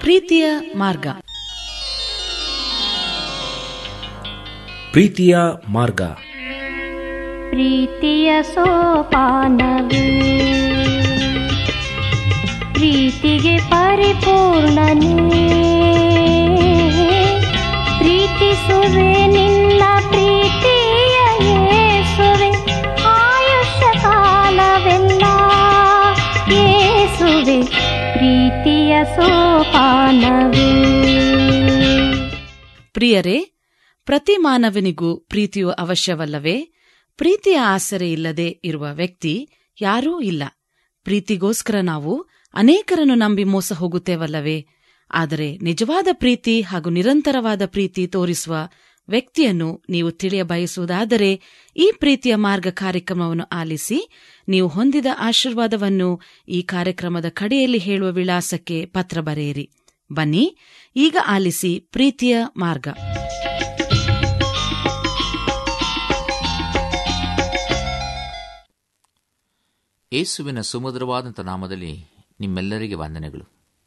ಪ್ರೀತಿಯ ಮಾರ್ಗ ಪ್ರೀತಿಯ ಮಾರ್ಗ ಪ್ರೀತಿಯ ಸೋಪಾನವೇ ಪ್ರೀತಿಗೆ ಪರಿಪೂರ್ಣನೇ ಪ್ರೀತಿಸುವೆ ನಿನ್ನ ಪ್ರೀತಿಯ ಯೇಸುವೆ ಆಯುಷ್ಯ ಕಾಲವೆಲ್ಲ ಯೇಸುವೆ ಪ್ರೀತಿಯ ಸೋಪಾನವೇ ಪ್ರಿಯರೇ ಪ್ರತಿ ಮಾನವನಿಗೂ ಪ್ರೀತಿಯು ಅವಶ್ಯವಲ್ಲವೇ ಪ್ರೀತಿಯ ಆಸರೆ ಇಲ್ಲದೆ ಇರುವ ವ್ಯಕ್ತಿ ಯಾರೂ ಇಲ್ಲ ಪ್ರೀತಿಗೋಸ್ಕರ ನಾವು ಅನೇಕರನ್ನು ನಂಬಿ ಮೋಸ ಹೋಗುತ್ತೇವಲ್ಲವೇ ಆದರೆ ನಿಜವಾದ ಪ್ರೀತಿ ಹಾಗೂ ನಿರಂತರವಾದ ಪ್ರೀತಿ ತೋರಿಸುವ ವ್ಯಕ್ತಿಯನ್ನು ನೀವು ತಿಳಿಯ ಬಯಸುವುದಾದರೆ ಈ ಪ್ರೀತಿಯ ಮಾರ್ಗ ಕಾರ್ಯಕ್ರಮವನ್ನು ಆಲಿಸಿ ನೀವು ಹೊಂದಿದ ಆಶೀರ್ವಾದವನ್ನು ಈ ಕಾರ್ಯಕ್ರಮದ ಕಡೆಯಲ್ಲಿ ಹೇಳುವ ವಿಳಾಸಕ್ಕೆ ಪತ್ರ ಬರೆಯಿರಿ ಬನ್ನಿ ಈಗ ಆಲಿಸಿ ಪ್ರೀತಿಯ ಮಾರ್ಗ ಯೇಸುವಿನ ಸುಮಧುರವಾದಂಥ ನಾಮದಲ್ಲಿ ನಿಮ್ಮೆಲ್ಲರಿಗೆ ವಂದನೆಗಳು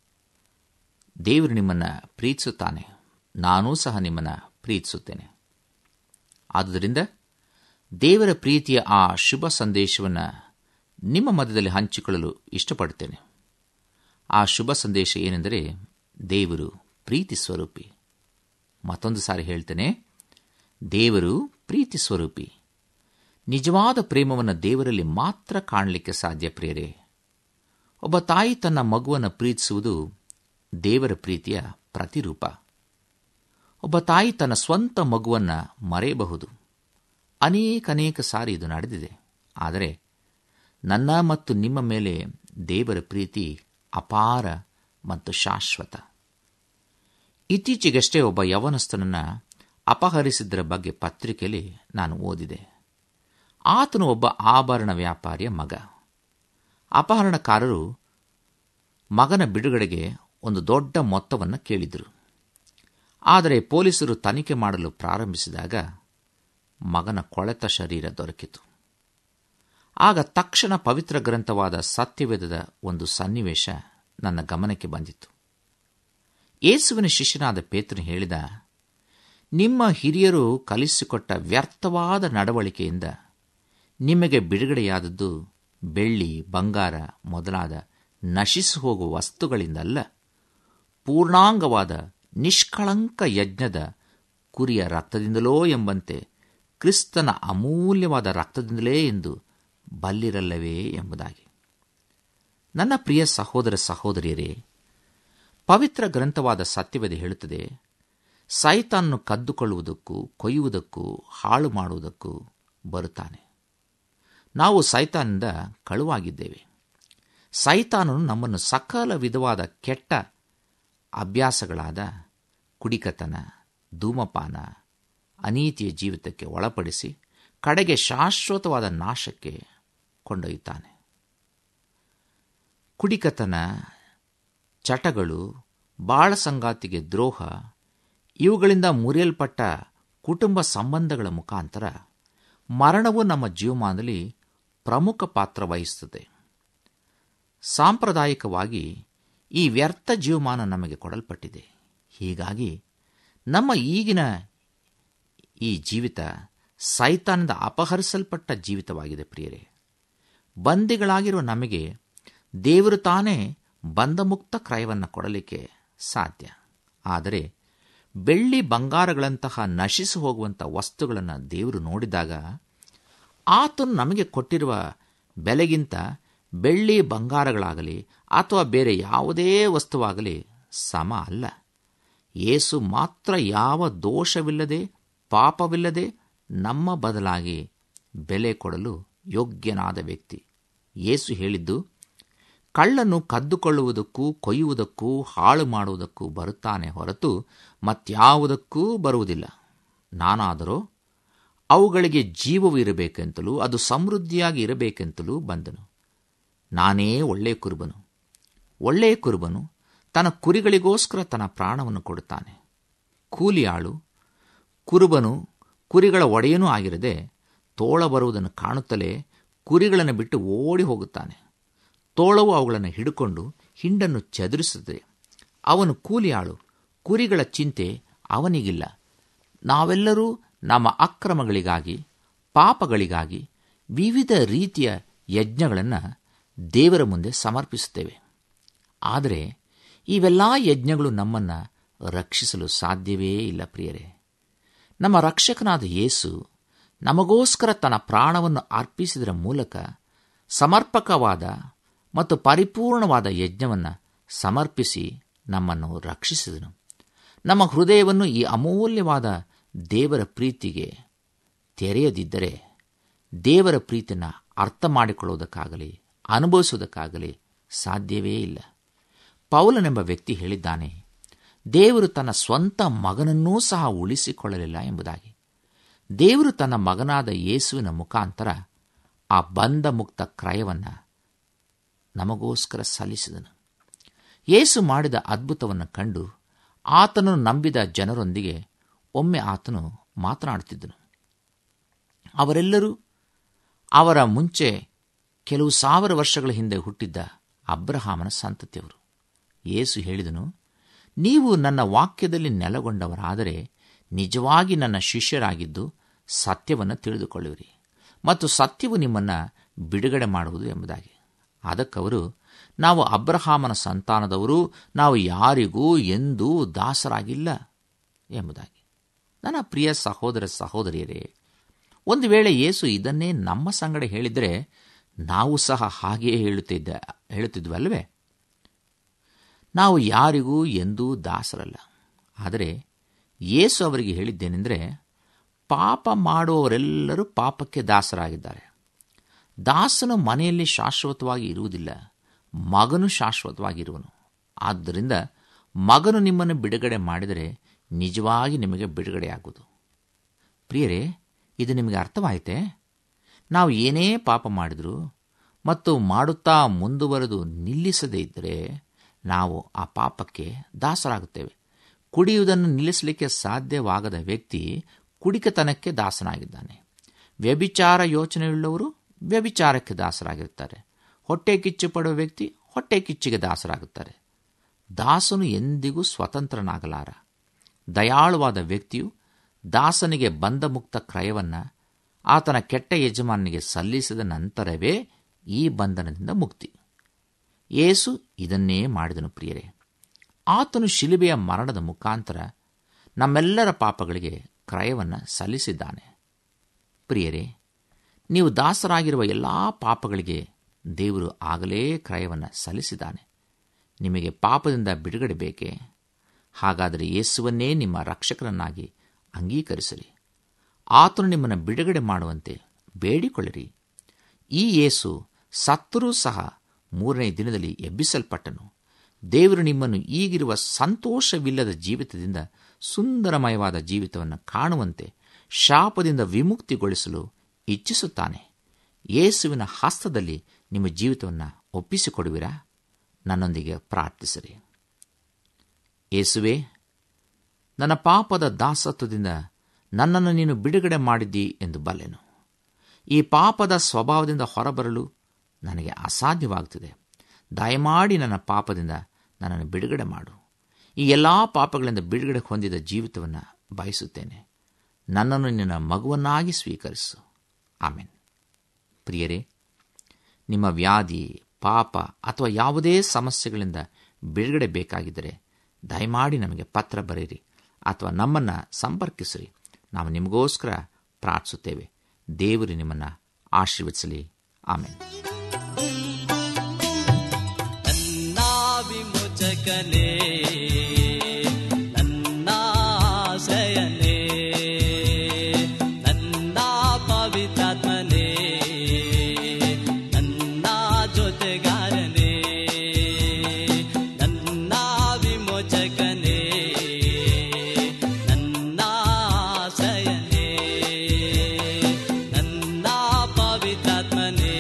ದೇವರು ನಿಮ್ಮನ್ನು ಪ್ರೀತಿಸುತ್ತಾನೆ ನಾನೂ ಸಹ ನಿಮ್ಮನ್ನು ಪ್ರೀತಿಸುತ್ತೇನೆ ಆದುದರಿಂದ ದೇವರ ಪ್ರೀತಿಯ ಆ ಶುಭ ಸಂದೇಶವನ್ನು ನಿಮ್ಮ ಮಧ್ಯದಲ್ಲಿ ಹಂಚಿಕೊಳ್ಳಲು ಇಷ್ಟಪಡುತ್ತೇನೆ ಆ ಶುಭ ಸಂದೇಶ ಏನೆಂದರೆ ದೇವರು ಪ್ರೀತಿ ಸ್ವರೂಪಿ ಮತ್ತೊಂದು ಸಾರಿ ಹೇಳ್ತೇನೆ ದೇವರು ಪ್ರೀತಿ ಸ್ವರೂಪಿ ನಿಜವಾದ ಪ್ರೇಮವನ್ನು ದೇವರಲ್ಲಿ ಮಾತ್ರ ಕಾಣಲಿಕ್ಕೆ ಸಾಧ್ಯ ಪ್ರಿಯರೇ ಒಬ್ಬ ತಾಯಿ ತನ್ನ ಮಗುವನ್ನು ಪ್ರೀತಿಸುವುದು ದೇವರ ಪ್ರೀತಿಯ ಪ್ರತಿರೂಪ ಒಬ್ಬ ತಾಯಿ ತನ್ನ ಸ್ವಂತ ಮಗುವನ್ನು ಮರೆಯಬಹುದು ಅನೇಕ ಅನೇಕ ಸಾರಿ ಇದು ನಡೆದಿದೆ ಆದರೆ ನನ್ನ ಮತ್ತು ನಿಮ್ಮ ಮೇಲೆ ದೇವರ ಪ್ರೀತಿ ಅಪಾರ ಮತ್ತು ಶಾಶ್ವತ ಇತ್ತೀಚೆಗಷ್ಟೇ ಒಬ್ಬ ಯವನಸ್ಥನನ್ನು ಅಪಹರಿಸಿದ್ದರ ಬಗ್ಗೆ ಪತ್ರಿಕೆಯಲ್ಲಿ ನಾನು ಓದಿದೆ ಆತನು ಒಬ್ಬ ಆಭರಣ ವ್ಯಾಪಾರಿಯ ಮಗ ಅಪಹರಣಕಾರರು ಮಗನ ಬಿಡುಗಡೆಗೆ ಒಂದು ದೊಡ್ಡ ಮೊತ್ತವನ್ನು ಕೇಳಿದರು ಆದರೆ ಪೊಲೀಸರು ತನಿಖೆ ಮಾಡಲು ಪ್ರಾರಂಭಿಸಿದಾಗ ಮಗನ ಕೊಳೆತ ಶರೀರ ದೊರಕಿತು ಆಗ ತಕ್ಷಣ ಪವಿತ್ರ ಗ್ರಂಥವಾದ ಸತ್ಯವೇದದ ಒಂದು ಸನ್ನಿವೇಶ ನನ್ನ ಗಮನಕ್ಕೆ ಬಂದಿತ್ತು ಯೇಸುವಿನ ಶಿಷ್ಯನಾದ ಪೇತ್ರನು ಹೇಳಿದ ನಿಮ್ಮ ಹಿರಿಯರು ಕಲಿಸಿಕೊಟ್ಟ ವ್ಯರ್ಥವಾದ ನಡವಳಿಕೆಯಿಂದ ನಿಮಗೆ ಬಿಡುಗಡೆಯಾದದ್ದು ಬೆಳ್ಳಿ ಬಂಗಾರ ಮೊದಲಾದ ನಶಿಸಿ ಹೋಗುವ ವಸ್ತುಗಳಿಂದಲ್ಲ ಪೂರ್ಣಾಂಗವಾದ ನಿಷ್ಕಳಂಕ ಯಜ್ಞದ ಕುರಿಯ ರಕ್ತದಿಂದಲೋ ಎಂಬಂತೆ ಕ್ರಿಸ್ತನ ಅಮೂಲ್ಯವಾದ ರಕ್ತದಿಂದಲೇ ಎಂದು ಬಲ್ಲಿರಲ್ಲವೇ ಎಂಬುದಾಗಿ ನನ್ನ ಪ್ರಿಯ ಸಹೋದರ ಸಹೋದರಿಯರೇ ಪವಿತ್ರ ಗ್ರಂಥವಾದ ಸತ್ಯವೇದ ಹೇಳುತ್ತದೆ ಸೈತಾನನ್ನು ಕದ್ದುಕೊಳ್ಳುವುದಕ್ಕೂ ಕೊಯ್ಯುವುದಕ್ಕೂ ಹಾಳು ಮಾಡುವುದಕ್ಕೂ ಬರುತ್ತಾನೆ ನಾವು ಸೈತಾನಿಂದ ಕಳುವಾಗಿದ್ದೇವೆ ಸೈತಾನನು ನಮ್ಮನ್ನು ಸಕಲ ವಿಧವಾದ ಕೆಟ್ಟ ಅಭ್ಯಾಸಗಳಾದ ಕುಡಿಕತನ ಧೂಮಪಾನ ಅನೀತಿಯ ಜೀವಿತಕ್ಕೆ ಒಳಪಡಿಸಿ ಕಡೆಗೆ ಶಾಶ್ವತವಾದ ನಾಶಕ್ಕೆ ಕೊಂಡೊಯ್ಯುತ್ತಾನೆ ಕುಡಿಕತನ ಚಟಗಳು ಬಾಳ ಸಂಗಾತಿಗೆ ದ್ರೋಹ ಇವುಗಳಿಂದ ಮುರಿಯಲ್ಪಟ್ಟ ಕುಟುಂಬ ಸಂಬಂಧಗಳ ಮುಖಾಂತರ ಮರಣವು ನಮ್ಮ ಜೀವಮಾನದಲ್ಲಿ ಪ್ರಮುಖ ಪಾತ್ರ ವಹಿಸುತ್ತದೆ ಸಾಂಪ್ರದಾಯಿಕವಾಗಿ ಈ ವ್ಯರ್ಥ ಜೀವಮಾನ ನಮಗೆ ಕೊಡಲ್ಪಟ್ಟಿದೆ ಹೀಗಾಗಿ ನಮ್ಮ ಈಗಿನ ಈ ಜೀವಿತ ಸೈತಾನದ ಅಪಹರಿಸಲ್ಪಟ್ಟ ಜೀವಿತವಾಗಿದೆ ಪ್ರಿಯರೇ ಬಂದಿಗಳಾಗಿರುವ ನಮಗೆ ದೇವರು ತಾನೇ ಬಂಧಮುಕ್ತ ಕ್ರಯವನ್ನು ಕೊಡಲಿಕ್ಕೆ ಸಾಧ್ಯ ಆದರೆ ಬೆಳ್ಳಿ ಬಂಗಾರಗಳಂತಹ ನಶಿಸಿ ಹೋಗುವಂಥ ವಸ್ತುಗಳನ್ನು ದೇವರು ನೋಡಿದಾಗ ಆತನು ನಮಗೆ ಕೊಟ್ಟಿರುವ ಬೆಲೆಗಿಂತ ಬೆಳ್ಳಿ ಬಂಗಾರಗಳಾಗಲಿ ಅಥವಾ ಬೇರೆ ಯಾವುದೇ ವಸ್ತುವಾಗಲಿ ಸಮ ಅಲ್ಲ ಯೇಸು ಮಾತ್ರ ಯಾವ ದೋಷವಿಲ್ಲದೆ ಪಾಪವಿಲ್ಲದೆ ನಮ್ಮ ಬದಲಾಗಿ ಬೆಲೆ ಕೊಡಲು ಯೋಗ್ಯನಾದ ವ್ಯಕ್ತಿ ಯೇಸು ಹೇಳಿದ್ದು ಕಳ್ಳನು ಕದ್ದುಕೊಳ್ಳುವುದಕ್ಕೂ ಕೊಯ್ಯುವುದಕ್ಕೂ ಹಾಳು ಮಾಡುವುದಕ್ಕೂ ಬರುತ್ತಾನೆ ಹೊರತು ಮತ್ಯಾವುದಕ್ಕೂ ಬರುವುದಿಲ್ಲ ನಾನಾದರೋ ಅವುಗಳಿಗೆ ಜೀವವು ಇರಬೇಕೆಂತಲೂ ಅದು ಸಮೃದ್ಧಿಯಾಗಿ ಇರಬೇಕೆಂತಲೂ ಬಂದನು ನಾನೇ ಒಳ್ಳೆಯ ಕುರುಬನು ಒಳ್ಳೆಯ ಕುರುಬನು ತನ್ನ ಕುರಿಗಳಿಗೋಸ್ಕರ ತನ್ನ ಪ್ರಾಣವನ್ನು ಕೊಡುತ್ತಾನೆ ಕೂಲಿಯಾಳು ಕುರುಬನು ಕುರಿಗಳ ಒಡೆಯನೂ ಆಗಿರದೆ ತೋಳ ಬರುವುದನ್ನು ಕಾಣುತ್ತಲೇ ಕುರಿಗಳನ್ನು ಬಿಟ್ಟು ಓಡಿ ಹೋಗುತ್ತಾನೆ ತೋಳವು ಅವುಗಳನ್ನು ಹಿಡುಕೊಂಡು ಹಿಂಡನ್ನು ಚದುರಿಸುತ್ತದೆ ಅವನು ಕೂಲಿಯಾಳು ಕುರಿಗಳ ಚಿಂತೆ ಅವನಿಗಿಲ್ಲ ನಾವೆಲ್ಲರೂ ನಮ್ಮ ಅಕ್ರಮಗಳಿಗಾಗಿ ಪಾಪಗಳಿಗಾಗಿ ವಿವಿಧ ರೀತಿಯ ಯಜ್ಞಗಳನ್ನು ದೇವರ ಮುಂದೆ ಸಮರ್ಪಿಸುತ್ತೇವೆ ಆದರೆ ಇವೆಲ್ಲ ಯಜ್ಞಗಳು ನಮ್ಮನ್ನು ರಕ್ಷಿಸಲು ಸಾಧ್ಯವೇ ಇಲ್ಲ ಪ್ರಿಯರೇ ನಮ್ಮ ರಕ್ಷಕನಾದ ಯೇಸು ನಮಗೋಸ್ಕರ ತನ್ನ ಪ್ರಾಣವನ್ನು ಅರ್ಪಿಸಿದರ ಮೂಲಕ ಸಮರ್ಪಕವಾದ ಮತ್ತು ಪರಿಪೂರ್ಣವಾದ ಯಜ್ಞವನ್ನು ಸಮರ್ಪಿಸಿ ನಮ್ಮನ್ನು ರಕ್ಷಿಸಿದನು ನಮ್ಮ ಹೃದಯವನ್ನು ಈ ಅಮೂಲ್ಯವಾದ ದೇವರ ಪ್ರೀತಿಗೆ ತೆರೆಯದಿದ್ದರೆ ದೇವರ ಪ್ರೀತಿಯನ್ನು ಅರ್ಥ ಮಾಡಿಕೊಳ್ಳುವುದಕ್ಕಾಗಲಿ ಅನುಭವಿಸುವುದಕ್ಕಾಗಲಿ ಸಾಧ್ಯವೇ ಇಲ್ಲ ಪೌಲನೆಂಬ ವ್ಯಕ್ತಿ ಹೇಳಿದ್ದಾನೆ ದೇವರು ತನ್ನ ಸ್ವಂತ ಮಗನನ್ನೂ ಸಹ ಉಳಿಸಿಕೊಳ್ಳಲಿಲ್ಲ ಎಂಬುದಾಗಿ ದೇವರು ತನ್ನ ಮಗನಾದ ಯೇಸುವಿನ ಮುಖಾಂತರ ಆ ಬಂಧ ಮುಕ್ತ ಕ್ರಯವನ್ನು ನಮಗೋಸ್ಕರ ಸಲ್ಲಿಸಿದನು ಯೇಸು ಮಾಡಿದ ಅದ್ಭುತವನ್ನು ಕಂಡು ಆತನನ್ನು ನಂಬಿದ ಜನರೊಂದಿಗೆ ಒಮ್ಮೆ ಆತನು ಮಾತನಾಡುತ್ತಿದ್ದನು ಅವರೆಲ್ಲರೂ ಅವರ ಮುಂಚೆ ಕೆಲವು ಸಾವಿರ ವರ್ಷಗಳ ಹಿಂದೆ ಹುಟ್ಟಿದ್ದ ಅಬ್ರಹಾಮನ ಸಂತತಿಯವರು ಯೇಸು ಹೇಳಿದನು ನೀವು ನನ್ನ ವಾಕ್ಯದಲ್ಲಿ ನೆಲೆಗೊಂಡವರಾದರೆ ನಿಜವಾಗಿ ನನ್ನ ಶಿಷ್ಯರಾಗಿದ್ದು ಸತ್ಯವನ್ನು ತಿಳಿದುಕೊಳ್ಳುವಿರಿ ಮತ್ತು ಸತ್ಯವು ನಿಮ್ಮನ್ನು ಬಿಡುಗಡೆ ಮಾಡುವುದು ಎಂಬುದಾಗಿ ಅದಕ್ಕವರು ನಾವು ಅಬ್ರಹಾಮನ ಸಂತಾನದವರು ನಾವು ಯಾರಿಗೂ ಎಂದೂ ದಾಸರಾಗಿಲ್ಲ ಎಂಬುದಾಗಿ ನನ್ನ ಪ್ರಿಯ ಸಹೋದರ ಸಹೋದರಿಯರೇ ಒಂದು ವೇಳೆ ಯೇಸು ಇದನ್ನೇ ನಮ್ಮ ಸಂಗಡ ಹೇಳಿದರೆ ನಾವು ಸಹ ಹಾಗೆಯೇ ಹೇಳುತ್ತಿದ್ದ ಹೇಳುತ್ತಿದ್ವಲ್ವೇ ನಾವು ಯಾರಿಗೂ ಎಂದೂ ದಾಸರಲ್ಲ ಆದರೆ ಯೇಸು ಅವರಿಗೆ ಹೇಳಿದ್ದೇನೆಂದರೆ ಪಾಪ ಮಾಡುವವರೆಲ್ಲರೂ ಪಾಪಕ್ಕೆ ದಾಸರಾಗಿದ್ದಾರೆ ದಾಸನು ಮನೆಯಲ್ಲಿ ಶಾಶ್ವತವಾಗಿ ಇರುವುದಿಲ್ಲ ಮಗನು ಶಾಶ್ವತವಾಗಿರುವನು ಆದ್ದರಿಂದ ಮಗನು ನಿಮ್ಮನ್ನು ಬಿಡುಗಡೆ ಮಾಡಿದರೆ ನಿಜವಾಗಿ ನಿಮಗೆ ಬಿಡುಗಡೆಯಾಗುವುದು ಪ್ರಿಯರೇ ಇದು ನಿಮಗೆ ಅರ್ಥವಾಯಿತೆ ನಾವು ಏನೇ ಪಾಪ ಮಾಡಿದರೂ ಮತ್ತು ಮಾಡುತ್ತಾ ಮುಂದುವರೆದು ನಿಲ್ಲಿಸದೇ ಇದ್ದರೆ ನಾವು ಆ ಪಾಪಕ್ಕೆ ದಾಸರಾಗುತ್ತೇವೆ ಕುಡಿಯುವುದನ್ನು ನಿಲ್ಲಿಸಲಿಕ್ಕೆ ಸಾಧ್ಯವಾಗದ ವ್ಯಕ್ತಿ ಕುಡಿಕತನಕ್ಕೆ ದಾಸನಾಗಿದ್ದಾನೆ ವ್ಯಭಿಚಾರ ಯೋಚನೆಯುಳ್ಳವರು ವ್ಯಭಿಚಾರಕ್ಕೆ ದಾಸರಾಗಿರುತ್ತಾರೆ ಹೊಟ್ಟೆ ಕಿಚ್ಚು ಪಡುವ ವ್ಯಕ್ತಿ ಹೊಟ್ಟೆ ಕಿಚ್ಚಿಗೆ ದಾಸರಾಗುತ್ತಾರೆ ದಾಸನು ಎಂದಿಗೂ ಸ್ವತಂತ್ರನಾಗಲಾರ ದಯಾಳುವಾದ ವ್ಯಕ್ತಿಯು ದಾಸನಿಗೆ ಬಂಧ ಮುಕ್ತ ಕ್ರಯವನ್ನು ಆತನ ಕೆಟ್ಟ ಯಜಮಾನಿಗೆ ಸಲ್ಲಿಸಿದ ನಂತರವೇ ಈ ಬಂಧನದಿಂದ ಮುಕ್ತಿ ಯೇಸು ಇದನ್ನೇ ಮಾಡಿದನು ಪ್ರಿಯರೇ ಆತನು ಶಿಲುಬೆಯ ಮರಣದ ಮುಖಾಂತರ ನಮ್ಮೆಲ್ಲರ ಪಾಪಗಳಿಗೆ ಕ್ರಯವನ್ನು ಸಲ್ಲಿಸಿದ್ದಾನೆ ಪ್ರಿಯರೇ ನೀವು ದಾಸರಾಗಿರುವ ಎಲ್ಲ ಪಾಪಗಳಿಗೆ ದೇವರು ಆಗಲೇ ಕ್ರಯವನ್ನು ಸಲ್ಲಿಸಿದ್ದಾನೆ ನಿಮಗೆ ಪಾಪದಿಂದ ಬಿಡುಗಡೆ ಬೇಕೇ ಹಾಗಾದರೆ ಯೇಸುವನ್ನೇ ನಿಮ್ಮ ರಕ್ಷಕರನ್ನಾಗಿ ಅಂಗೀಕರಿಸಿರಿ ಆತನು ನಿಮ್ಮನ್ನು ಬಿಡುಗಡೆ ಮಾಡುವಂತೆ ಬೇಡಿಕೊಳ್ಳಿರಿ ಈ ಯೇಸು ಸತ್ತರೂ ಸಹ ಮೂರನೇ ದಿನದಲ್ಲಿ ಎಬ್ಬಿಸಲ್ಪಟ್ಟನು ದೇವರು ನಿಮ್ಮನ್ನು ಈಗಿರುವ ಸಂತೋಷವಿಲ್ಲದ ಜೀವಿತದಿಂದ ಸುಂದರಮಯವಾದ ಜೀವಿತವನ್ನು ಕಾಣುವಂತೆ ಶಾಪದಿಂದ ವಿಮುಕ್ತಿಗೊಳಿಸಲು ಇಚ್ಛಿಸುತ್ತಾನೆ ಯೇಸುವಿನ ಹಸ್ತದಲ್ಲಿ ನಿಮ್ಮ ಜೀವಿತವನ್ನು ಒಪ್ಪಿಸಿಕೊಡುವಿರಾ ನನ್ನೊಂದಿಗೆ ಪ್ರಾರ್ಥಿಸಿರಿ ಯೇಸುವೆ ನನ್ನ ಪಾಪದ ದಾಸತ್ವದಿಂದ ನನ್ನನ್ನು ನೀನು ಬಿಡುಗಡೆ ಮಾಡಿದ್ದಿ ಎಂದು ಬಲ್ಲೆನು ಈ ಪಾಪದ ಸ್ವಭಾವದಿಂದ ಹೊರಬರಲು ನನಗೆ ಅಸಾಧ್ಯವಾಗುತ್ತಿದೆ ದಯಮಾಡಿ ನನ್ನ ಪಾಪದಿಂದ ನನ್ನನ್ನು ಬಿಡುಗಡೆ ಮಾಡು ಈ ಎಲ್ಲ ಪಾಪಗಳಿಂದ ಬಿಡುಗಡೆ ಹೊಂದಿದ ಜೀವಿತವನ್ನು ಬಯಸುತ್ತೇನೆ ನನ್ನನ್ನು ನಿನ್ನ ಮಗುವನ್ನಾಗಿ ಸ್ವೀಕರಿಸು ಆಮೇನ್ ಪ್ರಿಯರೇ ನಿಮ್ಮ ವ್ಯಾಧಿ ಪಾಪ ಅಥವಾ ಯಾವುದೇ ಸಮಸ್ಯೆಗಳಿಂದ ಬಿಡುಗಡೆ ಬೇಕಾಗಿದ್ದರೆ ದಯಮಾಡಿ ನಮಗೆ ಪತ್ರ ಬರೆಯಿರಿ ಅಥವಾ ನಮ್ಮನ್ನು ಸಂಪರ್ಕಿಸಿರಿ ನಾವು ನಿಮಗೋಸ್ಕರ ಪ್ರಾರ್ಥಿಸುತ್ತೇವೆ ದೇವರು ನಿಮ್ಮನ್ನು ಆಶೀರ್ವದಿಸಲಿ ಆಮೇಲೆ ನನ್ನ ವಿಮೋಚಕನೇ ನನ್ನ ಆಶ್ರಯನೇ ನನ್ನ ಪವಿತ್ರಾತ್ಮನೇ ನನ್ನ ಜೊತೆಗಾರನೇ ನನ್ನ ವಿಮೋಚಕನೇ ನನ್ನ ಆಶ್ರಯನೇ ನನ್ನ ಪವಿತ್ರಾತ್ಮನೇ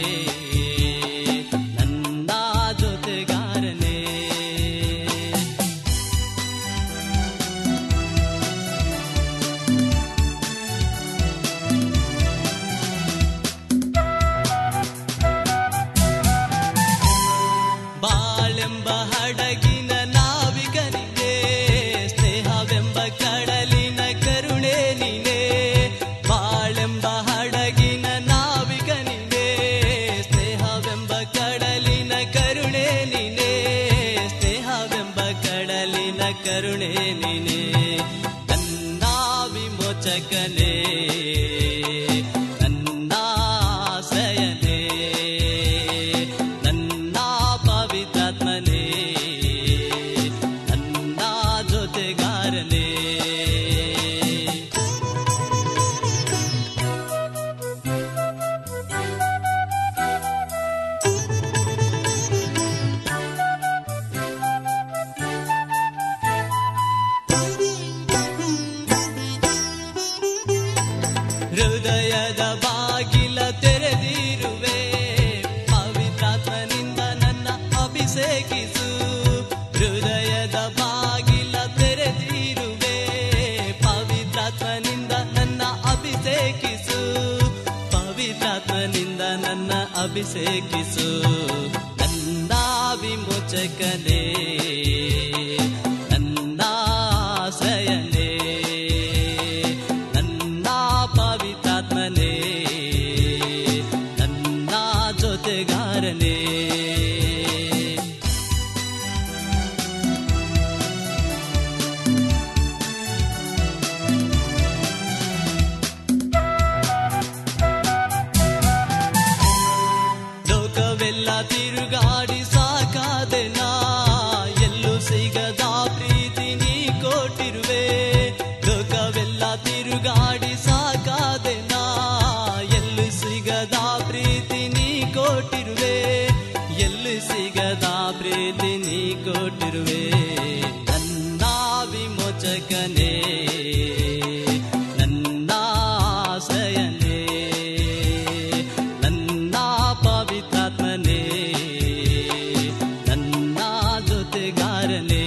ನನ್ನ ಜೊತೆಗಾರನೇ ಬಾಳೆಂಬ ಹಡಗಿನ ನಾವಿಕನೇ ಕರುಣೆ ನೀನೆ ನನ್ನ ವಿಮೋಚಕನೇ ನನ್ನ ಆಶ್ರಯನೇ ನನ್ನ ಪವಿತ್ರಾತ್ಮನೇ ನನ್ನ ಜೊತೆಗಾರನೇ ಹೃದಯದ ಬಾಗಿಲ ತೆರೆದಿರುವೆ ಪವಿತ್ರಾತ್ಮನಿಂದ ನನ್ನ ಅಭಿಷೇಕಿಸು ಹೃದಯದ ಬಾಗಿಲ ತೆರೆದಿರುವೆ ಪವಿತ್ರಾತ್ಮನಿಂದ ನನ್ನ ಅಭಿಷೇಕಿಸು ಪವಿತ್ರಾತ್ಮನಿಂದ ನನ್ನ ಅಭಿಷೇಕಿಸು ನನ್ನ ವಿಮೋಚಕನೇ ನನ್ನ ಆಶ್ರಯನೇ ನನ್ನ ಪವಿತ್ರಾತ್ಮನೇ ನನ್ನ ಜೊತೆಗಾರನೇ ಲೋಕವೆಲ್ಲ ತಿರುಗಾಡಿ ಸಾಕಾದೆ ನಾ ಎಲ್ಲೂ ಸಿಗದ ಪ್ರೀತಿ ನೀ ಕೊಟ್ಟಿರುವೆ ಲೋಕವೆಲ್ಲ ತಿರುಗಾಡಿ ಸಾಕಾದೆ ನಾ ಎಲ್ಲೂ ಸಿಗದ ಪ್ರೀತಿ ನೀ ಕೊಟ್ಟಿರುವೆ ಎಲ್ಲೂ ಸಿಗದ ಪ್ರೀತಿ ನೀ ಕೊಟ್ಟಿರುವೆ ನನ್ನ ವಿಮೋಚಕನೇ ನನ್ನ ಆಶ್ರಯನೇ ನನ್ನ ಪವಿತ್ರಾತ್ಮನೇ ನನ್ನ ಜೊತೆಗಾರನೇ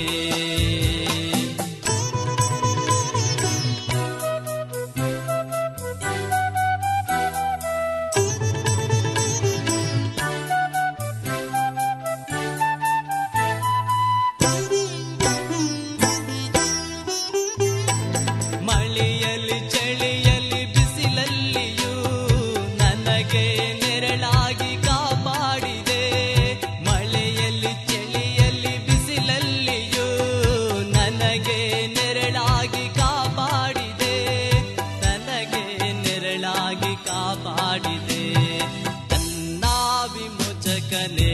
ಮಳೆಯಲ್ಲಿ ಚಳಿಯಲ್ಲಿ ಬಿಸಿಲಲ್ಲಿಯೂ ನನಗೆ ನೆರಳಾಗಿ ಕಾಪಾಡಿದೆ ಮಳೆಯಲ್ಲಿ ಚಳಿಯಲ್ಲಿ ಬಿಸಿಲಲ್ಲಿಯೂ ನನಗೆ ನೆರಳಾಗಿ ಕಾಪಾಡಿದೆ ನನಗೆ ನೆರಳಾಗಿ ಕಾಪಾಡಿದೆ ನನ್ನ ವಿಮೋಚಕನೇ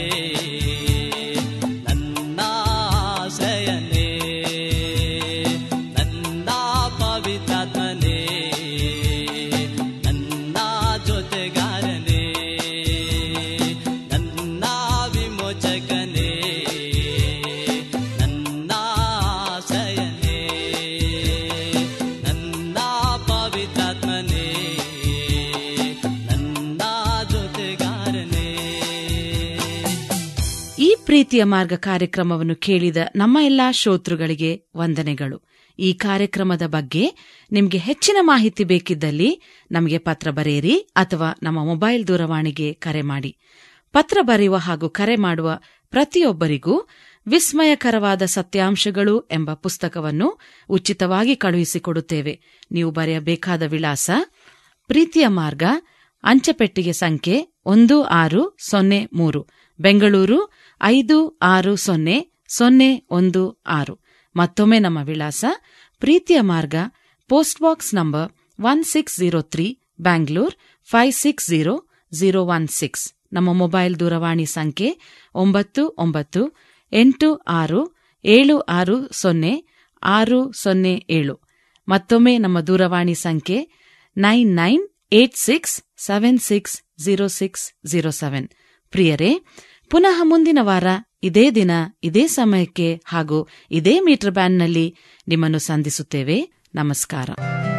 ನನ್ನ ಆಶ್ರಯನೇ ನನ್ನ ಪವಿತ್ರಾತ್ಮನೇ ನನ್ನ ಜೊತೆಗಾರನೇ ನನ್ನ ವಿಮೋಚಕನೇ ನನ್ನ ಆಶ್ರಯನೇ ನನ್ನ ಪವಿತ್ರಾತ್ಮನೇ ನನ್ನ ಜೊತೆಗಾರನೇ ಈ ಪ್ರೀತಿಯ ಮಾರ್ಗ ಕಾರ್ಯಕ್ರಮವನ್ನು ಕೇಳಿದ ನಮ್ಮ ಎಲ್ಲಾ ಶ್ರೋತೃಗಳಿಗೆ ವಂದನೆಗಳು ಈ ಕಾರ್ಯಕ್ರಮದ ಬಗ್ಗೆ ನಿಮಗೆ ಹೆಚ್ಚಿನ ಮಾಹಿತಿ ಬೇಕಿದ್ದಲ್ಲಿ ನಮಗೆ ಪತ್ರ ಬರೆಯಿರಿ ಅಥವಾ ನಮ್ಮ ಮೊಬೈಲ್ ದೂರವಾಣಿಗೆ ಕರೆ ಮಾಡಿ ಪತ್ರ ಬರೆಯುವ ಹಾಗೂ ಕರೆ ಮಾಡುವ ಪ್ರತಿಯೊಬ್ಬರಿಗೂ ವಿಸ್ಮಯಕರವಾದ ಸತ್ಯಾಂಶಗಳು ಎಂಬ ಪುಸ್ತಕವನ್ನು ಉಚಿತವಾಗಿ ಕಳುಹಿಸಿಕೊಡುತ್ತೇವೆ ನೀವು ಬರೆಯಬೇಕಾದ ವಿಳಾಸ ಪ್ರೀತಿಯ ಮಾರ್ಗ ಅಂಚೆಪೆಟ್ಟಿಗೆ ಸಂಖ್ಯೆ ಒಂದು ಆರು ಸೊನ್ನೆ ಮೂರು ಬೆಂಗಳೂರು ಐದು ಆರು ಸೊನ್ನೆ ಸೊನ್ನೆ ಒಂದು ಆರು ಮತ್ತೊಮ್ಮೆ ನಮ್ಮ ವಿಳಾಸ ಪ್ರೀತಿಯ ಮಾರ್ಗ post box number one six zero three Bangalore five six zero zero one six ನಮ್ಮ ಮೊಬೈಲ್ ದೂರವಾಣಿ ಸಂಖ್ಯೆ ಒಂಬತ್ತು ಒಂಬತ್ತು ಎಂಟು ಆರು ಏಳು ಆರು ಸೊನ್ನೆ ಆರು ಸೊನ್ನೆ ಏಳು ಮತ್ತೊಮ್ಮೆ ನಮ್ಮ ದೂರವಾಣಿ ಸಂಖ್ಯೆ nine nine eight six seven six zero six zero seven ಪ್ರಿಯರೇ ಪುನಃ ಮುಂದಿನ ವಾರ ಇದೇ ದಿನ ಇದೇ ಸಮಯಕ್ಕೆ ಹಾಗೂ ಇದೇ ಮೀಟರ್ ಬ್ಯಾಂಡ್ನಲ್ಲಿ ನಿಮ್ಮನ್ನು ಸಂಧಿಸುತ್ತೇವೆ ನಮಸ್ಕಾರ